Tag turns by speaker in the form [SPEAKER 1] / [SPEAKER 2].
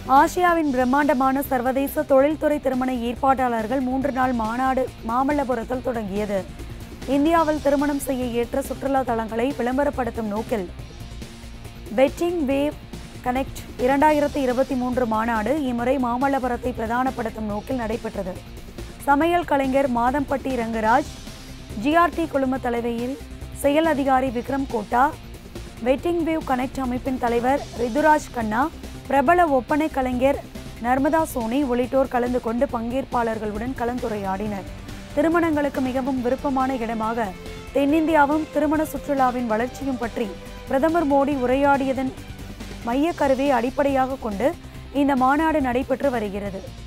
[SPEAKER 1] ஆசியாவின் பிரம்மாண்டமான சர்வதேச தொழில்துறை திருமண ஏற்பாட்டாளர்கள் மூன்று நாள் மாநாடு மாமல்லபுரத்தில் தொடங்கியது இந்தியாவில் திருமணம் செய்ய ஏற்ற சுற்றுலா தலங்களை விளம்பரப்படுத்தும் நோக்கில் வெட்டிங் வேவ் கனெக்ட் இரண்டாயிரத்தி இருபத்தி மூன்று மாநாடு இம்முறை மாமல்லபுரத்தை பிரதானப்படுத்தும் நோக்கில் நடைபெற்றது சமையல் கலைஞர் மாதம்பட்டி ரங்கராஜ் ஜிஆர்டி குழும தலைமையில் செயல் அதிகாரி Vikram Kota wedding wave connect அமைப்பின் தலைவர் ரிதுராஜ் கண்ணா பிரபல ஒப்பனை கலைஞர் நர்மதா சோனி உள்ளிட்டோர் கலந்து கொண்டு பங்கேற்பாளர்களுடன் கலந்துரையாடினர் திருமணங்களுக்கு மிகவும் விருப்பமான இடமாக தென்னிந்தியாவும் திருமண சுற்றுலாவின் வளர்ச்சியும் பற்றி பிரதமர் மோடி உரையாடியதன் மையக்கருவை அடிப்படையாக கொண்டு இந்த மாநாடு நடைபெற்று வருகிறது